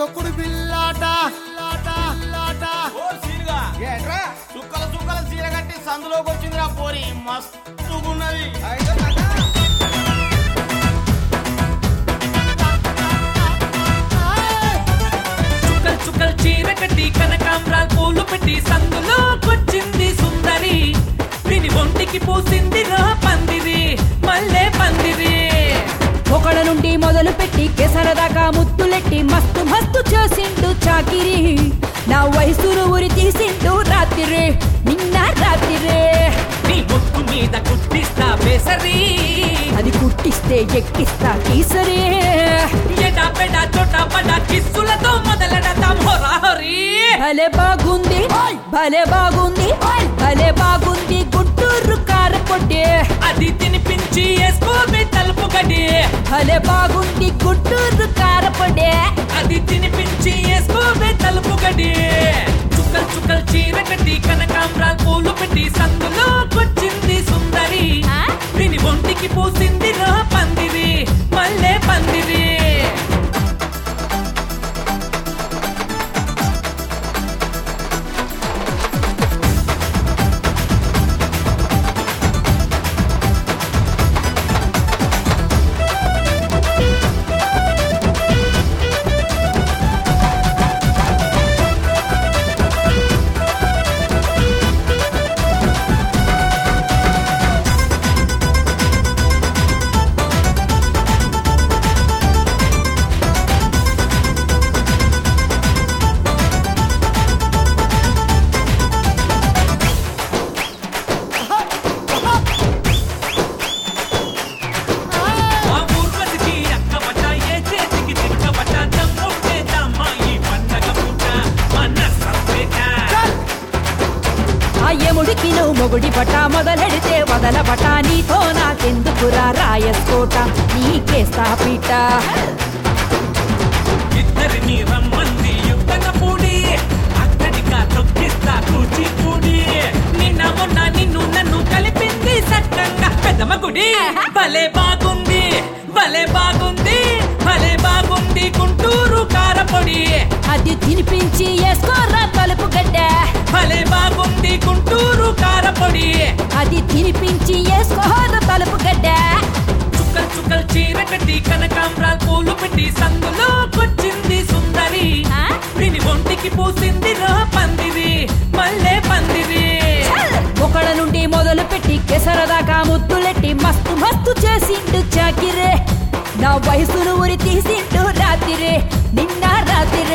తొక్కుడు బిల్లాట బిల్లాట, బిల్లాట. ఓ సీనుగా ఏంట్రా చుక్కల చుక్కల చీర కట్టి సందులోకి వచ్చిందిరా పోరి మస్తుగున్నది చుక్కల్ చుక్కల్ చీర కట్టి కనకాంబరాలు పూలు పెట్టి సందులో కొచ్చింది సుందరి దీని ఒంటికి పూసింది రా పందిరి మల్లె పందిరి ఒకళ్ళ నుండి మొదలు పెట్టి కేసరదాకా ముత్తులెట్టి మస్తు మస్తు చేసిండు చాకిరి నా వయసును ఉరి తీసిండు రాత్రి నిన్న రాత్రి నీ ముక్కు మీద కుట్టిస్తా బేసరి అది కుట్టిస్తే ఎక్కిస్తా కీసరే ఎడా పెడా చోటా పడా కిస్సులతో మొదలెడతాం హోరా హోరీ భలే బాగుంది భలే బాగుంది భలే బాగుంది గుంటూరు కారపొట్టి అది తినిపించి వేసుకోబే తలుపు గడి భలే బాగుంది గుంటూరు కారపొడి అది తినిపించి వేసుకోబే తలుపు గడి చుక్కల్ చుక్కల్ చీర కట్టి కనకాంబరాలు పూలు పెట్టి సందులో కొచ్చింది సుందరి ఆ? దీని ఒంటికి పూసింది రా పందిరి మల్లె పందిరి ఆ ఊర్వశికి అక్కబట్ట ఏ చేతికి తిక్కబట్ట దమ్ముంటే దమ్మ ఈ పండగ పూట మన సపేట ఆ యముడికి నువ్వు మొగుడి పట మొదలెడితే వదల పట నీతో నాకెందుకురా రాయస్కోట నీకేస్తా పీట ఇద్దరిని రమ్మంది యుద్ధన పూడి అక్కడిగా తొక్కిస్తా కూచిపూడి నిన్న మొన్న నిన్ను నన్ను కలిపింది సక్కంగా పెద్దమ్మ గుడి భలే బాగుంది భలే బాగుంది భలే బాగుంది గుంటూరు కారపొడి అది తినిపించి వేసుకోరా తలుపు గడ్డ భలే బాగుంది గుంటూరు కారపొడి అది తినిపించి వేసుకోరా తలుపు గడ్డ చుక్కల్ చుక్కల్ చీర కట్టి కనకాంబరాలు పూలు పెట్టి సందులో కొచ్చింది సుందరి ఆ? దీని ఒంటికి పూసింది రా పందిరి మల్లె పందిరి ఒకళ్ళ నుండి మొదలు పెట్టి కేసరదాకా ముద్దులెట్టి మస్తు మస్తు చేసిండు చాకిరే నా వయసును ఉరి తీసిండు రాత్రి నిన్న రాత్రి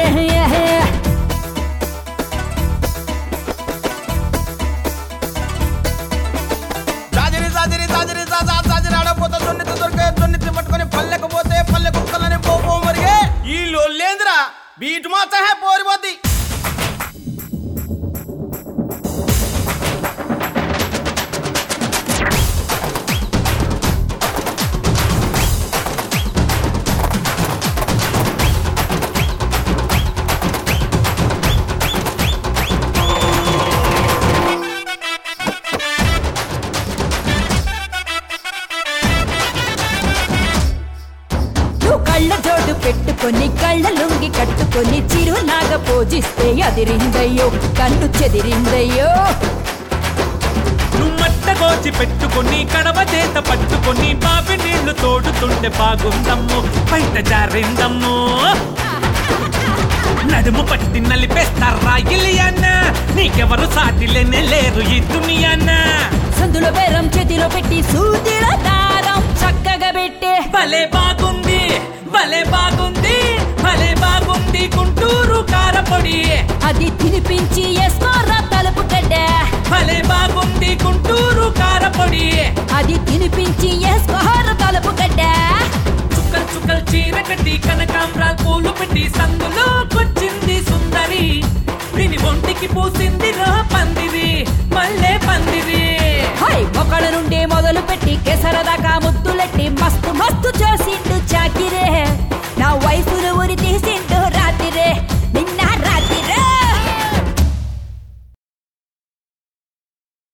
జాజిరి జాజిరి జాజిరి జాజా జాజిరి ఆడపోతే జొన్నెత్తి దొరికే జొన్నెత్తి పట్టుకొని పల్లెకు పోతే పల్లె కుక్కలని పోపో మరిగే ఈ లొల్లేంద్రా బీట్ మాత్రం హే పోరిపోద్ది నువ్వు కళ్ళ జోడు పెట్టుకొని కళ్ళ లుంగి కట్టుకొని చిరునాగా పోజిస్తే అదిరిందయ్యో కన్ను చెదిరిందయ్యో నువ్వు మట్టగోచి పెట్టుకొని కడవ చేత పట్టుకొని బావి నీళ్లు తోడుతుంటే బాగుందమ్ము బయట జారిందమ్ము నడుము పట్టి నలిపేస్తారా ఇలియన్న నీకెవరు సాటిలేనే లేరు ఈ దునియాన్న సందులో బేరం చేతిలో పెట్టి సూదిలో దారం చక్కగా పెట్టే భలే బాగుంది భలే బాగుంది భలే బాగుంది గుంటూరు కారపొడి అది తినిపించి వేసుకోరా తలుపు గడ్డ భలే బాగుంది గుంటూరు కారపొడి అది తినిపించి వేసుకోర తలుపు గడ్డ చుక్కల్ చుక్కల్ చీర కట్టి కనకాంబరాలు పూలు పెట్టి సందులో కొచ్చింది సుందరి దీని ఒంటికి పూసింది రా పందిరి మల్లె పందిరి హై ఒకళ్ళ నుండి మొదలు పెట్టి కేసరదాకా ముద్దులెట్టి మస్తు మస్తు చేసిండు చాకిరే నా వయసును ఉరి తీసిండు రా